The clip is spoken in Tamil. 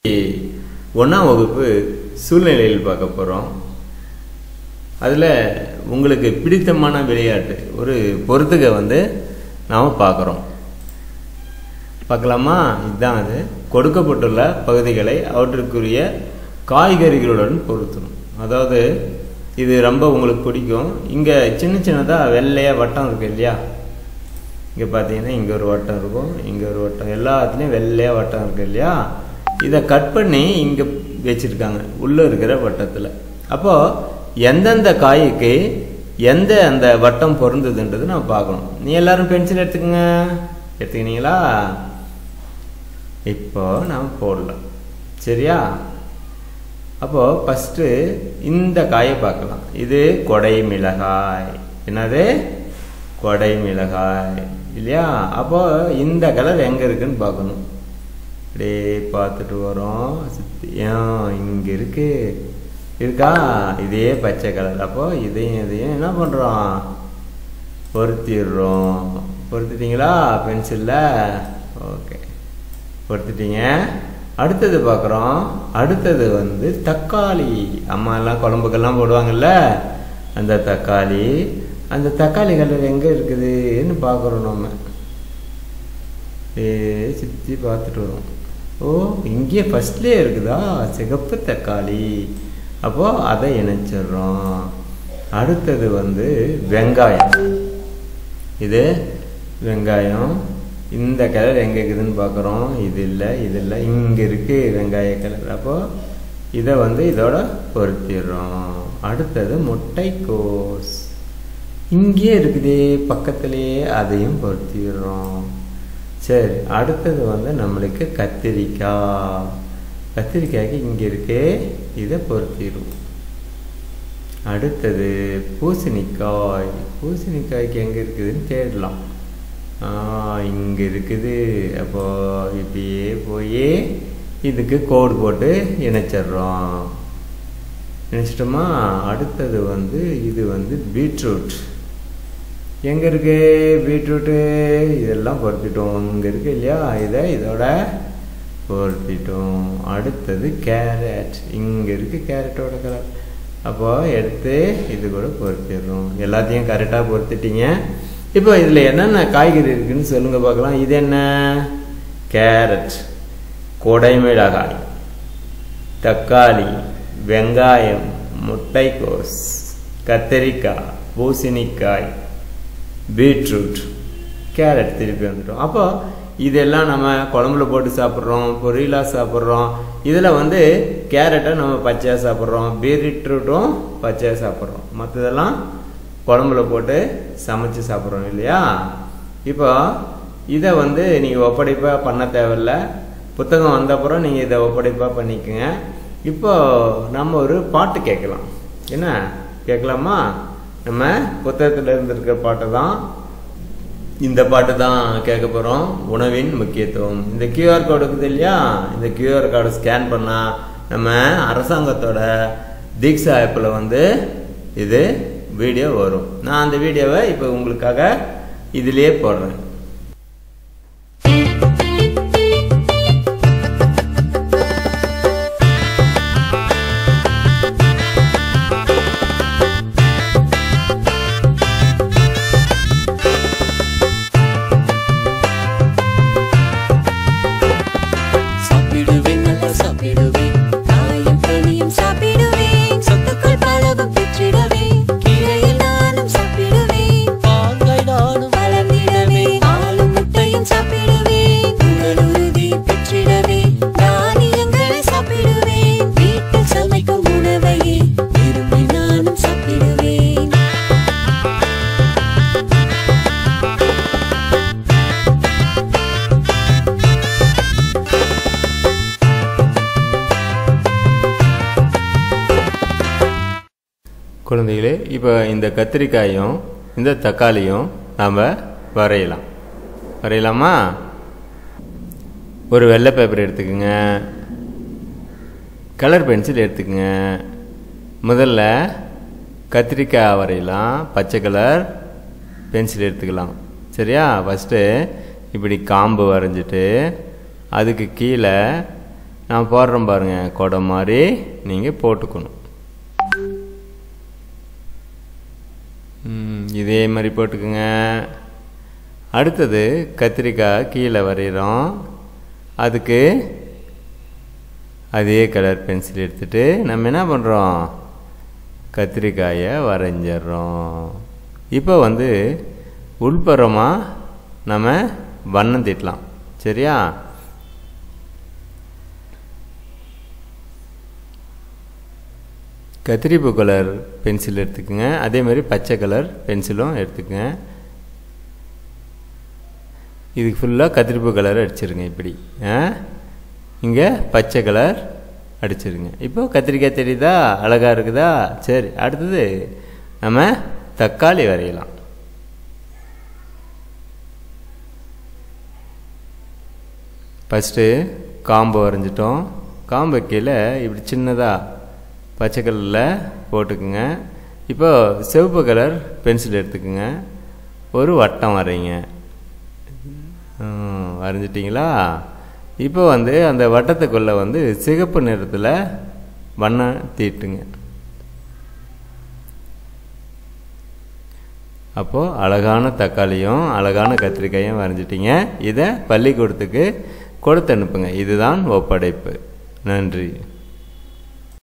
ஒன்றாம் வகுப்பு சூழ்நிலையில் பார்க்க போகிறோம் அதில் உங்களுக்கு பிடித்தமான விளையாட்டு ஒரு பொறுத்துக்க வந்து நாம் பார்க்குறோம் பார்க்கலாமா இதுதான் அது கொடுக்கப்பட்டுள்ள பகுதிகளை அவற்றுக்குரிய காய்கறிகளுடன் பொருத்தணும் அதாவது இது ரொம்ப உங்களுக்கு பிடிக்கும் இங்கே சின்ன சின்னதாக வெள்ளையாக வட்டம் இருக்கு இல்லையா இங்கே பார்த்தீங்கன்னா இங்கே ஒரு வட்டம் இருக்கும் இங்கே ஒரு வட்டம் எல்லாத்துலேயும் வெள்ளையாக வட்டம் இருக்கு இல்லையா இதை கட் பண்ணி இங்கே வச்சுருக்காங்க உள்ளே இருக்கிற வட்டத்தில் அப்போது எந்தெந்த காய்க்கு எந்த அந்த வட்டம் பொருந்ததுன்றது நம்ம பார்க்கணும் நீ எல்லாரும் பென்சில் எடுத்துக்கங்க எடுத்துக்கினீங்களா இப்போ நாம் போடலாம் சரியா அப்போது ஃபஸ்ட்டு இந்த காயை பார்க்கலாம் இது கொடை மிளகாய் என்னது கொடை மிளகாய் இல்லையா அப்போ இந்த கலர் எங்கே இருக்குன்னு பார்க்கணும் அப்படியே பார்த்துட்டு வரோம் சுற்றி இங்கே இருக்கு இருக்கா இதே பச்சை கலர் அப்போ இதையும் இதையும் என்ன பண்ணுறோம் பொருத்திடுறோம் பொருத்திட்டீங்களா பென்சிலில் ஓகே பொருத்திட்டீங்க அடுத்தது பார்க்குறோம் அடுத்தது வந்து தக்காளி அம்மா எல்லாம் குழம்புக்கெல்லாம் போடுவாங்கல்ல அந்த தக்காளி அந்த தக்காளி கலர் எங்கே இருக்குதுன்னு பார்க்குறோம் நம்ம ஏ சுற்றி பார்த்துட்டு வரோம் ஓ இங்கே ஃபஸ்ட்லேயே இருக்குதா சிகப்பு தக்காளி அப்போது அதை இணைச்சிடுறோம் அடுத்தது வந்து வெங்காயம் இது வெங்காயம் இந்த கலர் எங்கே இருக்குதுன்னு பார்க்குறோம் இது இல்லை இது இல்லை இங்கே இருக்குது வெங்காய கலர் அப்போது இதை வந்து இதோட பொருத்திடுறோம் அடுத்தது முட்டைக்கோஸ் இங்கேயே இருக்குதே பக்கத்துலேயே அதையும் பொருத்திடுறோம் சரி அடுத்தது வந்து நம்மளுக்கு கத்திரிக்காய் கத்திரிக்காய்க்கு இங்கே இருக்கே இதை பொருத்திடுவோம் அடுத்தது பூசணிக்காய் பூசணிக்காய்க்கு எங்கே இருக்குதுன்னு தேடலாம் இங்கே இருக்குது அப்போ இப்படியே போய் இதுக்கு கோடு போட்டு இணைச்சிட்றோம் இணைச்சிட்டோமா அடுத்தது வந்து இது வந்து பீட்ரூட் எங்கே இருக்கு பீட்ரூட்டு இதெல்லாம் பொருத்திட்டோம் இங்கே இருக்கு இல்லையா இதை இதோட பொருத்திட்டோம் அடுத்தது கேரட் இங்கே இருக்கு கேரட்டோட கலர் அப்போ எடுத்து இது கூட பொருத்திடுறோம் எல்லாத்தையும் கரெக்டாக பொருத்திட்டீங்க இப்போ இதில் என்னென்ன காய்கறி இருக்குன்னு சொல்லுங்க பார்க்கலாம் இது என்ன கேரட் கொடைமிளகாய் தக்காளி வெங்காயம் முட்டைக்கோஸ் கத்தரிக்காய் பூசணிக்காய் பீட்ரூட் கேரட் திருப்பி வந்துட்டோம் அப்போ இதெல்லாம் நம்ம குழம்புல போட்டு சாப்பிட்றோம் பொரியலாக சாப்பிட்றோம் இதில் வந்து கேரட்டை நம்ம பச்சையாக சாப்பிட்றோம் பீட்ரூட்டும் பச்சையாக சாப்பிட்றோம் மற்றதெல்லாம் குழம்புல போட்டு சமைச்சு சாப்பிட்றோம் இல்லையா இப்போ இதை வந்து நீங்கள் ஒப்படைப்பாக பண்ண தேவையில்ல புத்தகம் வந்தப்புறம் நீங்கள் இதை ஒப்படைப்பாக பண்ணிக்கோங்க இப்போ நம்ம ஒரு பாட்டு கேட்கலாம் என்ன கேட்கலாமா நம்ம புத்தகத்தில் இருந்திருக்கிற பாட்டு தான் இந்த பாட்டு தான் கேட்க போகிறோம் உணவின் முக்கியத்துவம் இந்த கியூஆர் கோடு இருக்குது இல்லையா இந்த கியூஆர் கோடை ஸ்கேன் பண்ணால் நம்ம அரசாங்கத்தோட தீக்ஷா ஆப்பில் வந்து இது வீடியோ வரும் நான் அந்த வீடியோவை இப்போ உங்களுக்காக இதிலே போடுறேன் சாப்பிடுவேன் நல்லா சாப்பிடுவேன் காயும் கனியும் சாப்பிடுவேன் சொத்துக்கள் பலவும் பெற்றிடுவேன் கீரையில் நானும் சாப்பிடுவேன் பாங்காய் நானும் வளர்ந்திடவே பாலும் முட்டையும் சாப்பிடுவேன் உடல் உறுதி பெற்றிடவே தானியங்களை சாப்பிடுவேன் வீட்டில் சமைக்கும் உணவையே விரும்பி நானும் சாப்பிடுவேன் குழந்தைகளே இப்போ இந்த கத்திரிக்காயும் இந்த தக்காளியும் நாம் வரையலாம் வரையலாமா ஒரு வெள்ளை பேப்பர் எடுத்துக்கோங்க கலர் பென்சில் எடுத்துக்கோங்க முதல்ல கத்திரிக்காய் வரையலாம் பச்சை கலர் பென்சில் எடுத்துக்கலாம் சரியா ஃபஸ்ட்டு இப்படி காம்பு வரைஞ்சிட்டு அதுக்கு கீழே நான் போடுறேன் பாருங்க குடம் மாதிரி நீங்கள் போட்டுக்கணும் ம், இதே மாதிரி போட்டுக்குங்க அடுத்தது கத்திரிக்காய் கீழே வரைகிறோம் அதுக்கு அதே கலர் பென்சில் எடுத்துட்டு நம்ம என்ன பண்ணுறோம் கத்திரிக்காயை வரைஞ்சிட்றோம் இப்போ வந்து உள்புறமாக நம்ம வண்ணம் தீட்டலாம் சரியா கத்திரிப்பூ கலர் பென்சில் எடுத்துக்கோங்க அதே மாதிரி பச்சை கலர் பென்சிலும் எடுத்துக்கோங்க இதுக்கு ஃபுல்லாக கத்திரிப்பூ கலர் அடிச்சிருங்க இப்படி ஆ இங்கே பச்சை கலர் அடிச்சிருங்க இப்போ கத்திரிக்காய் தெரியுதா அழகாக இருக்குதா சரி அடுத்தது நம்ம தக்காளி வரையலாம் ஃபஸ்ட்டு காம்பு வரைஞ்சிட்டோம் காம்பு கீழே இப்படி சின்னதாக பச்சை கலரில் போட்டுக்குங்க இப்போ சிவப்பு கலர் பென்சில் எடுத்துக்குங்க ஒரு வட்டம் வரைங்க ம், வரைஞ்சிட்டிங்களா இப்போ வந்து அந்த வட்டத்துக்குள்ளே வந்து சிகப்பு நிறத்தில் வண்ணம் தீட்டுங்க அப்போது அழகான தக்காளியும் அழகான கத்திரிக்காயும் வரைஞ்சிட்டிங்க இதை பள்ளிக்கூடத்துக்கு கொடுத்து அனுப்புங்க இதுதான் ஒப்படைப்பு நன்றி